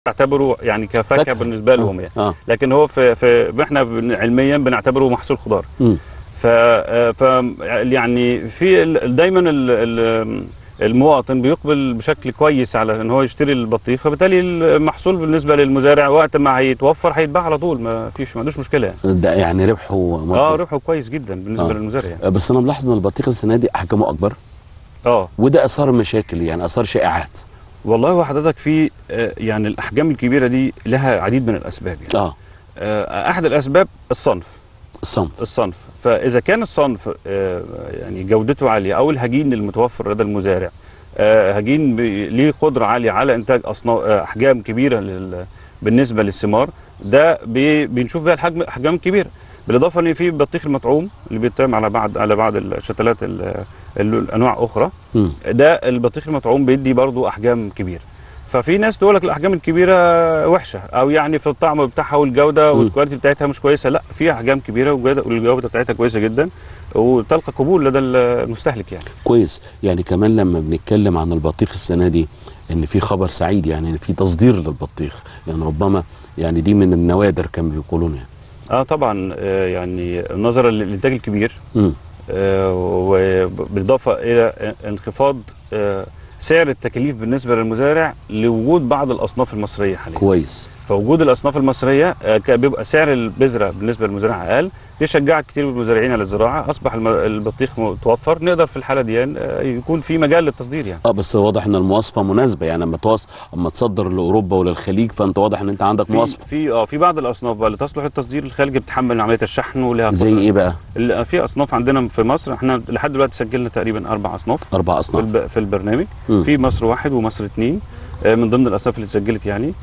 يعتبره يعني كفاكهه فاكهة. بالنسبه لهم يعني اه لكن هو في, في احنا بن- علميا بنعتبره محصول خضار مم. ف, ف يعني في ال- دايما ال- ال- المواطن بيقبل بشكل كويس على ان هو يشتري البطيخ فبالتالي المحصول بالنسبه للمزارع وقت ما هيتوفر هيتباع على طول ما فيش ما عندوش مشكله يعني ده يعني ربحه اه مرضي. ربحه كويس جدا بالنسبه آه. للمزارع يعني. بس انا ملاحظ ان البطيخ السنه دي احجامه اكبر اه وده اثار مشاكل يعني اثار شائعات والله هو حضرتك في آه، يعني الاحجام الكبيره دي لها عديد من الاسباب يعني اه آه، احد الاسباب الصنف الصنف الصنف فاذا كان الصنف آه، يعني جودته عاليه او الهجين المتوفر لدى المزارع آه، هجين بي- ليه قدره عاليه على انتاج أصناف آه، احجام كبيره لل- بالنسبه للثمار ده بي- بنشوف بيها الحجم احجام كبيره بالاضافه ان في بطيخ المطعوم اللي بيتم على بعض على بعض الشتلات ال- ال- الانواع اخرى مم. ده البطيخ المطعوم بيدي برضو احجام كبيره ففي ناس تقول لك الاحجام الكبيره وحشه او يعني في الطعم بتاعها والجوده مم. والكواليتي بتاعتها مش كويسه لا في احجام كبيره والجوده والجوده بتاعتها كويسه جدا وتلقى قبول لدى المستهلك يعني كويس يعني كمان لما بنتكلم عن البطيخ السنه دي ان في خبر سعيد يعني ان في تصدير للبطيخ يعني ربما يعني دي من النوادر كما بيقولون يعني اه طبعا آه، يعني نظرا للانتاج الكبير مم. آه، وبالاضافه الى انخفاض آه، سعر التكاليف بالنسبه للمزارع لوجود بعض الاصناف المصريه حاليا كويس فوجود الاصناف المصريه آه، ك- بيبقى سعر البذره بالنسبه للمزارع اقل بيشجع كتير من المزارعين على الزراعه اصبح الم- البطيخ متوفر نقدر في الحاله دي آه، يكون في مجال للتصدير يعني اه بس واضح ان المواصفه مناسبه يعني لما توص اما تصدر لاوروبا وللخليج فانت واضح ان انت عندك في مواصفه في اه في بعض الاصناف بقى اللي تصلح للتصدير الخارجي بتحمل عمليه الشحن ولها زي قدرة- ايه بقى ال- في اصناف عندنا في مصر احنا لحد دلوقتي سجلنا تقريبا اربع اصناف اربع في, اصناف الب... في البرنامج مم. في مصر واحد ومصر اثنين آه، من ضمن الاصناف اللي اتسجلت يعني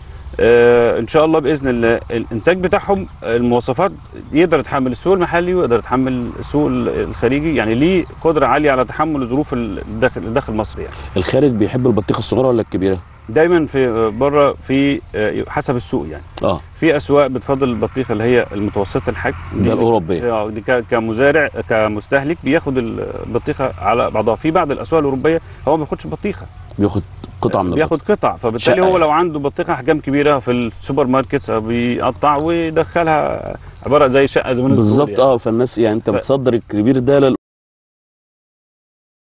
آه، ان شاء الله باذن الله الانتاج بتاعهم آه، المواصفات يقدر يتحمل السوق المحلي ويقدر يتحمل السوق الخارجي يعني ليه قدره عاليه على تحمل ظروف الداخل الداخل المصري يعني الخارج بيحب البطيخ الصغيره ولا الكبيره دايما في بره في آه، حسب السوق يعني اه في اسواق بتفضل البطيخه اللي هي المتوسطه الحجم ده الاوروبيه اه دي ك- كمزارع كمستهلك بياخد البطيخه على بعضها في بعض الاسواق الاوروبيه هو ما بياخدش بطيخه بياخد قطعه من البطيخ بياخد قطع فبالتالي شقة هو يعني. لو عنده بطيخه احجام كبيره في السوبر ماركتس بيقطع ويدخلها عباره زي شقه زي ما الناس بتقول بالظبط يعني. اه فالناس يعني انت ف- بتصدر الكبير ده